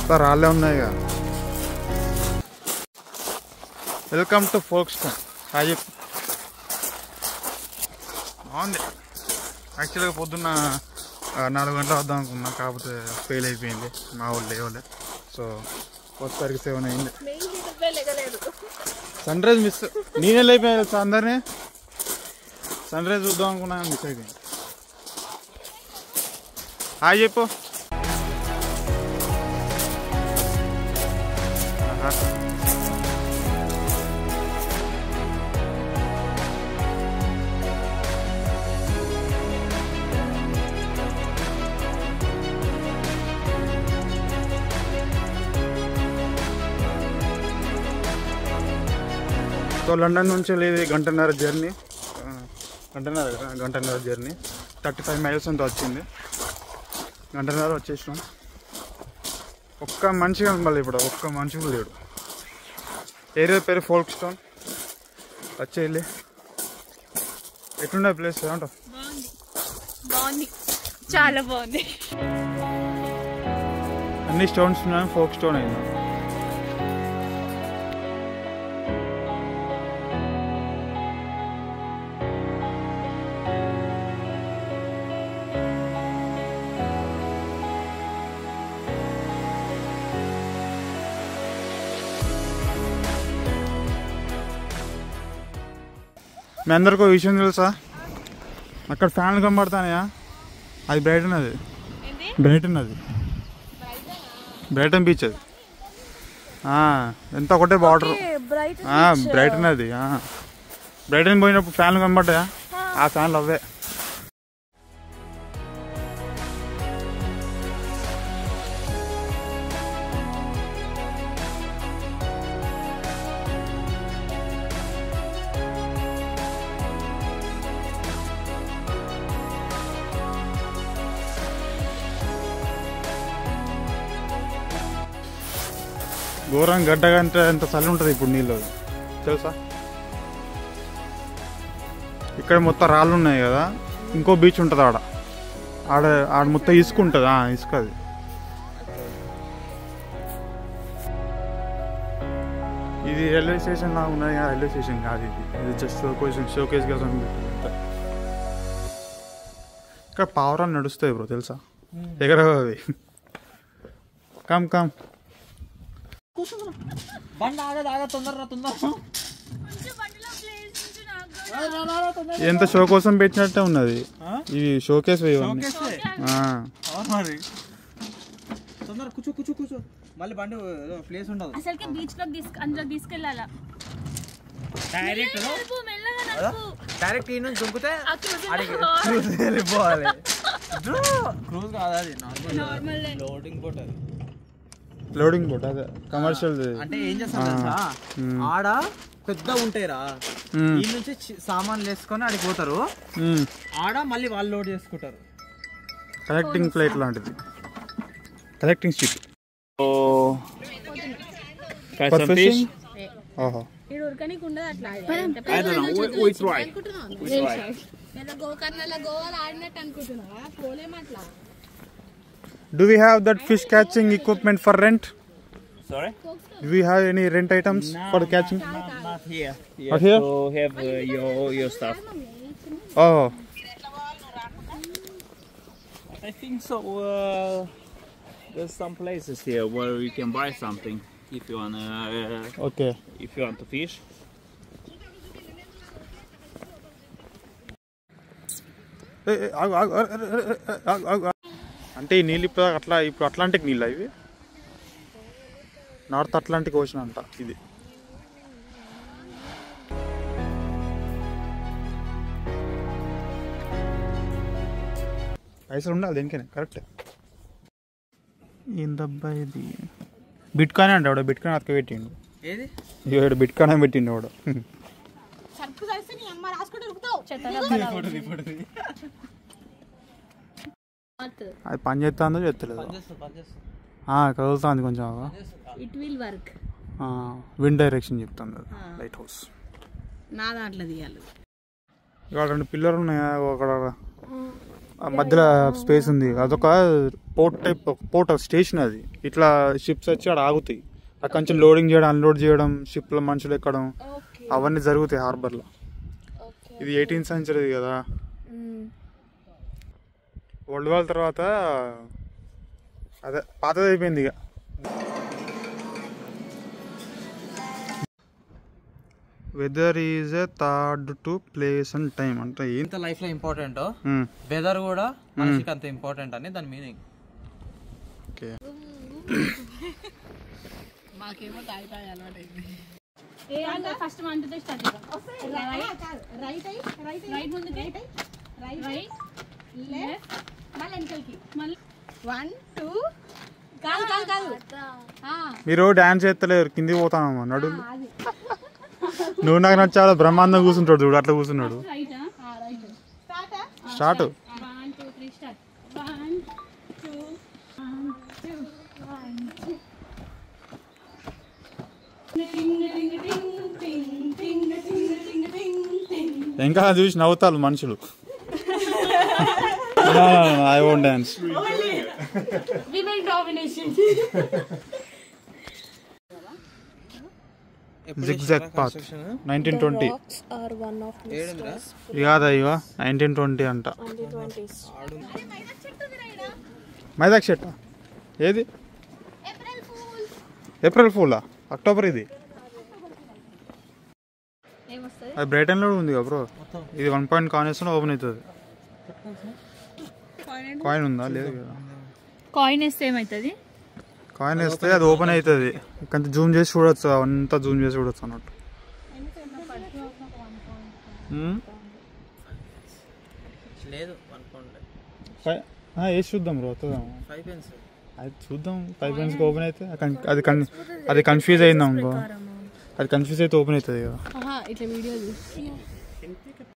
అంతా రాళ్ళే ఉన్నాయి ఇక వెల్కమ్ టు ఫోక్స్ హాయ్ చెప్పు బాగుంది యాక్చువల్గా పొద్దున్న ఆ, నాలుగు గంటలు వద్దాం అనుకున్నా కాకపోతే ఫెయిల్ అయిపోయింది మా వాళ్ళు లేవలే సో వచ్చేసరికి సెవెన్ అయింది సన్ రైజ్ మిస్ నేనే లేకపోయా తెలుసా అందరినీ సన్ రైజ్ చూద్దాం అనుకున్నా మిస్ అయిపోయింది హాయ్ చెప్పు ఆహా. సో లండన్ నుంచి లేదు గంటన్నర జర్నీ ఆ, గంటన్నర కదా, గంటన్నర జర్నీ థర్టీ ఫైవ్ మైల్స్ అంత వచ్చింది గంటన్నర వచ్చేసినాం ఒక్క మనిషి మళ్ళీ ఇప్పుడు ఒక్క మనిషి కూడా లేడు ఏరియా పేరు ఫోల్క్ స్టోన్ వచ్చేయాలి ఎట్లుండే ప్లేస్ ఏమంటావు బాగుంది బాగుంది చాలా బాగుంది అన్ని స్టోన్స్ ఉన్నాయి ఫోక్ స్టోన్ అయింది మీ అందరికీ ఒక విషయం తెలుసా అక్కడ ఫ్యాన్లు కనబడతానయా అది బ్రైట్ ఉన్నది ఏంటి బ్రైట్ ఉన్నది బ్రైటన్ బీచ్ అది ఆ, ఎంత ఒకటే బార్డర్ బ్రైట్ బ్రైట్ ఉన్నది బ్రైటన్ పోయినప్పుడు ఫ్యాన్లు కనబడ్డాయా ఆ ఫ్యాన్లు అవే ఘోరం గడ్డగా అంటే ఎంత చలి ఉంటుంది ఇప్పుడు నీళ్ళు తెలుసా ఇక్కడ మొత్తం రాళ్ళు ఉన్నాయి కదా ఇంకో బీచ్ ఉంటుంది ఆడ ఆడ ఆడ మొత్తం ఇసుక ఉంటుంది ఆ, ఇసుక అది ఇది రైల్వే స్టేషన్ లాగా ఉన్నది కదా రైల్వే స్టేషన్ కాదు ఇది ఇది జస్ట్ షోకేస్ షోకేస్ కోసం పెట్టింది అంతే. ఇక్కడ పావురాలు నడుస్తాయి బ్రో తెలుసా ఎగర అవి కమ్ కమ్ బండి ఆగదు ఆగ తొందర తొందర ఎంత షో కోసం పెట్టినట్టే ఉన్నది ఇవి షోకేస్ ఇవన్నీ ఆ. మరి తొందర కూర్చో కూర్చో కూర్చో మళ్ళీ బండి ప్లేస్ ఉండదు అసలుకి బీచ్ లో తీసుకు అందులో తీసుకెళ్ళాలా డైరెక్ట్ నడుపు, మెల్లగా నడుపు. డైరెక్ట్ ఈ నుంచి దుంకుతే ఆ cruise అడిగి లో క్రూజ్ వెళ్ళిపోవాలి క్రూజ్ కాదు అది నార్మల్ normal లే. లోడింగ్ బోట్ అది లోడింగ్ బోట్ అదే కమర్షియల్ అంటే ఏం చేస్తాం తెలుసా ఆడ పెద్ద ఉంటాయిరా ఈ నుంచి చి- సామాన్లు వేసుకొని ఆడికి పోతారు ఆడ మళ్ళీ వాళ్ళు లోడ్ చేసుకుంటారు కలెక్టింగ్ ఫ్లైట్ లాంటిది కలెక్టింగ్ షిప్ ఫర్ ఫిషింగ్ ఓహో ఈడ ఉరకనీకి ఉండదు అట్లా ఏదో గోకర్ణలో గోవాలో ఆడినట్టు అనుకుంటున్నావా పోలేం అట్లా Do we have that fish catching equipment for rent? Sorry? Do we have any rent items for the catching? Not here. You Not have here? to have uh, your your stuff. Oh, I think so. Uh, there's some places here where you can buy something if you wanna uh, okay. if you want to fish. ఏ, ఏ, ఆగు, ఆగు, ఆగు, ఆగు, ఆగు, ఆగు, ఆగు. అంటే ఈ నీళ్ళు ఇప్పుడు అట్లా ఇప్పుడు అట్లాంటిక్ నీళ్ళు ఇవి నార్త్ అట్లాంటిక్ ఓషన్ అంట ఇది పైసలు ఉండాలి దేనికైనా కరెక్ట్ ఏందబ్బా ఇది బిట్ కాయిన్ అంట వాడు బిట్ కాయిన్ అతక పెట్టిండు ఏది ఇవాడు బిట్ కాయిన్ పెట్టిండు వాడు సరుకు కలిసి నీ అమ్మ రాసుకుంటూ ఉరుకుతావు అది పని చేస్తుందో చేస్తలేదు పనిచేస్తా పనిచేస్తా కదులుతుంది కొంచెం it will work wind direction చెప్తుంది లైట్ హౌస్ నా దాంట్లో తీయాలి ఇక్కడ రెండు పిల్లలు ఉన్నాయి ఒక ఆ మధ్యలో స్పేస్ ఉంది అదొక పోర్ట్ టైప్ పోర్ట్ స్టేషన్ అది ఇట్లా షిప్స్ వచ్చి అక్కడ ఆగుతాయి అక్కడ నుంచి లోడింగ్ చేయడం అన్లోడ్ చేయడం షిప్లో మనుషులు ఎక్కడం ఓకే అవన్నీ జరుగుతాయి హార్బర్లో ఓకే ఇది ఎయిటీన్త్ సెంచరీ కదా వరల్డ్ వార్ తర్వాత అదే పాతది అయిపోయింది ఇక weather is a third to place and time అంటే ఏం ఎంత లైఫ్ లో ఇంపార్టెంట్ మ్మ్. వెదర్ కూడా మనిషికి అంత ఇంపార్టెంట్ అని దాని మీనింగ్ ఓకే మాకేమో తాయి తాయి అలవాటు అయింది first one two start right right right ముందు రైట్ రైట్ లెఫ్ట్ మళ్ళీ వెనకలికి మళ్ళీ వన్ టూ కాదు కాదు కాదు ఆ, మీరు డాన్స్ చేస్తలేరు కిందికి పోతానమ్మా నడు నువ్వు నాకు నచ్చాడు బ్రహ్మాండం కూర్చుంటాడు చూడు అట్లా కూర్చున్నాడు right right start one two three start one two one two one two టింగ్ టింగ్ టింగ్ టింగ్ టింగ్ టింగ్ టింగ్ టింగ్ టింగ్ ఇంకా చూసి నవ్వుతారు మనుషులు I won't dance women domination zigzag path nineteen twenty or one of ఏడుందిరా కాదా ఇక నైన్టీన్ ట్వంటీ అంట మైదాక్ షర్ట్ ఏది ఏప్రిల్ ఫూలా అక్టోబర్ ఇది ఏమొస్తుంది అది బ్రైటన్లో కూడా ఉంది కదా బ్రో ఇది వన్ పాయింట్ కాయిన్ ఓపెన్ అవుతుంది కాయిన్ ఉందా లేదు కదా కాయిన్ వేస్తే ఏమవుతుంది కాయిన్ వేస్తే అది ఓపెన్ అవుతుంది కొంచెం జూమ్ చేసి చూడొచ్చు అంతా జూమ్ చేసి చూడొచ్చు అన్నట్టు మ్మ్? లేదు వన్ పౌండ్ ఫై- ఆ, వేసి చూద్దాం బ్రో వస్తుందాం ఫైవ్ పెన్స్ అది చూద్దాం ఫైవ్ పెన్స్కి ఓపెన్ అయితే అది కన్- అది కన్ అది కన్ఫ్యూజ్ అయిందా ఇంకో అది కన్ఫ్యూజ్ అయితే ఓపెన్ అవుతుంది కదా ఇట్లా వీడియో చూసి